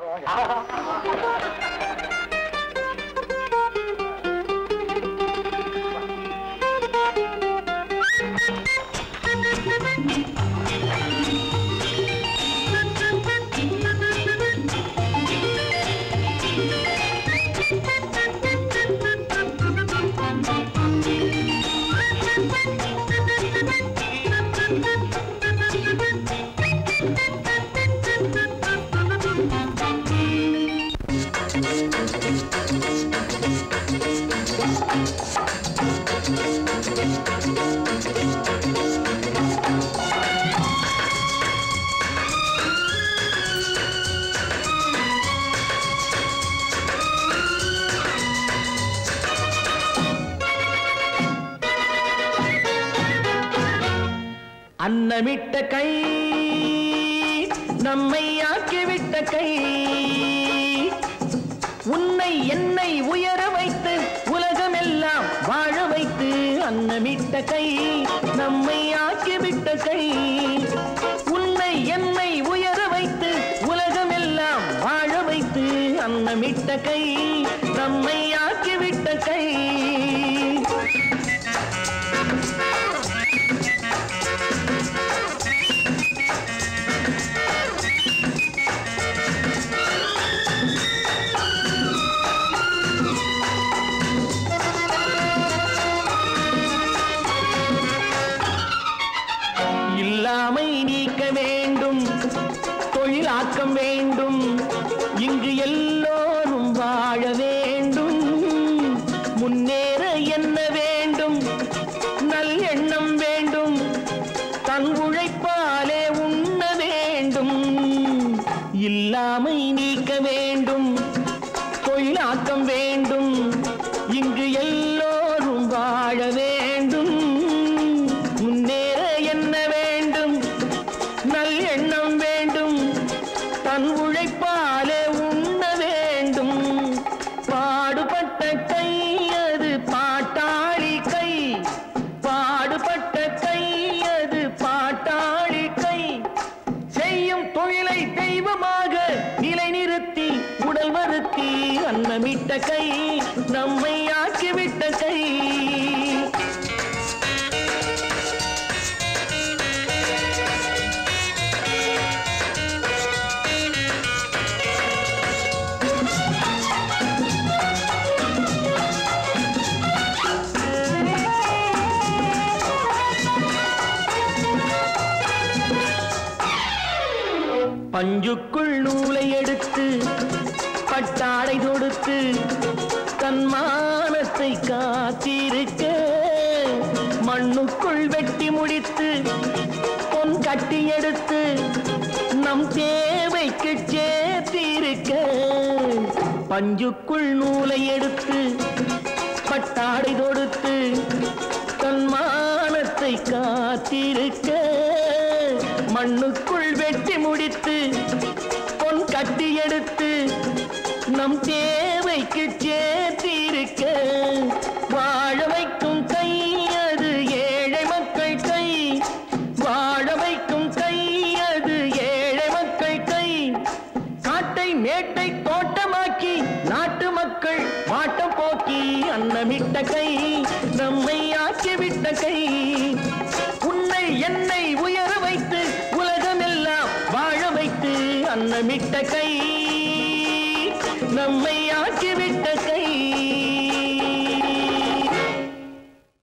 அன்னமிட்ட கை நம்மை ஆக்கிவிட்ட கை உன்னை என்னை உயர வைத்து உலகமெல்லாம் வாழ வைத்து அன்னமிட்ட கை நம்மை ஆக்கிவிட்ட கை உன்னை என்னை உயர வைத்து உலகமெல்லாம் வாழ வைத்து அன்னமிட்ட கை நம்மை ஆக்கிவிட்ட கை இல்லாமை நீக்க வேண்டும் தொழிலாக்கம் வேண்டும் இங்கு எல்லோரும் வாழ வேண்டும் முன்னேற என்ன வேண்டும் நல் எண்ணம் வேண்டும் தன் உழைப்பாலே உண்ண வேண்டும் இல்லாமை நீக்க வேண்டும் தொழிலாக்கம் வேண்டும் இங்கு எல்லோரும் வாழ வேண்டும் முன்னேற என்ன வேண்டும் நல் எண்ணம் வேண்டும் தன் உழைப்பாலே உண்ண வேண்டும் பாடுபட்ட கை அது பாட்டாளி கை பாடுபட்ட கை அது பாட்டாளி கை செய்யும் தொழிலை தெய்வமாக நிலைநிறுத்தி உடல் வருத்தி அன்னமிட்ட கை நம்மை ஆக்கிவிட்ட கை பஞ்சுக்குள் நூலை எடுத்து பட்டாடை தொடுத்து தன் மானத்தை காத்திருக்க மண்ணுக்குள் வெட்டி முடித்து பொன் கட்டி எடுத்து நம் தேவைக்கு சேர்த்திருக்க பஞ்சுக்குள் நூலை எடுத்து பட்டாடை தொடுத்து தன் மானத்தை காத்திருக்க மண்ணுக்குள் வெட்டி முடித்து பொன் கட்டி எடுத்து நம் தேவைக்கு சேர்த்திருக்க வாழ வைக்கும் கை அது ஏழை மக்கள் கை வாழ வைக்கும் கை அது ஏழை மக்கள் கை காட்டை மேட்டை தோட்டமாக்கி நாட்டு மக்கள் வாட்டம் போக்கி அன்னமிட்ட கை நம்மை ஆக்கிவிட்ட கை உன்னை என்னை உயர வைத்து உலகமெல்லாம் வாழ வைத்து அன்னமிட்ட கை நம்மை ஆக்கிவிட்ட கை